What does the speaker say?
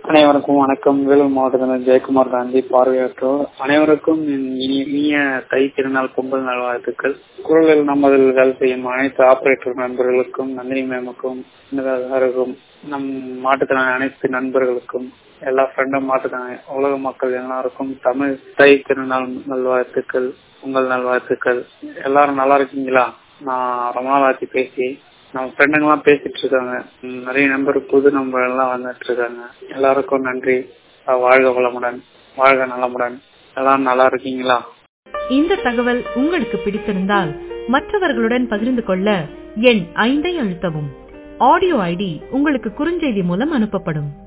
அனைவருக்கும் வணக்கம் வேலூர் மாவட்டத்தில் ஜெயக்குமார் காந்தி பார்வையாற்றோர் அனைவருக்கும் என் இனிய இனிய தை திருநாள் பொங்கல் நல்வாழ்த்துக்கள் குரலில் நமதில் வேலை செய்யும் அனைத்து ஆபரேட்டர் நண்பர்களுக்கும் நந்தினி மேமுக்கும் இருக்கும் நம் மாட்டுத்திறன் அனைத்து நண்பர்களுக்கும் எல்லா ஃப்ரெண்டும் மாட்டுத்திறன் உலக மக்கள் எல்லாருக்கும் தமிழ் தை திருநாள் நல்வாழ்த்துக்கள் உங்கள் நல்வாழ்த்துக்கள் எல்லாரும் நல்லா இருக்கீங்களா நான் ரொம்ப நாள் ஆச்சு பேசி நம்ம ஃப்ரெண்டுங்கெல்லாம் பேசிட்டு இருக்காங்க ம், நிறைய நம்பர் புது நம்பர் எல்லாம் வந்துட்டு இருக்காங்க எல்லாருக்கும் நன்றி அஹ் வாழ்க வளமுடன் வாழ்க நலமுடன் எல்லாரும் நல்லா இருக்கீங்களா இந்த தகவல் உங்களுக்கு பிடித்திருந்தால் மற்றவர்களுடன் பகிர்ந்து கொள்ள எண் ஐந்தை அழுத்தவும் ஆடியோ ஐடி உங்களுக்கு குறுஞ்செய்தி மூலம் அனுப்பப்படும்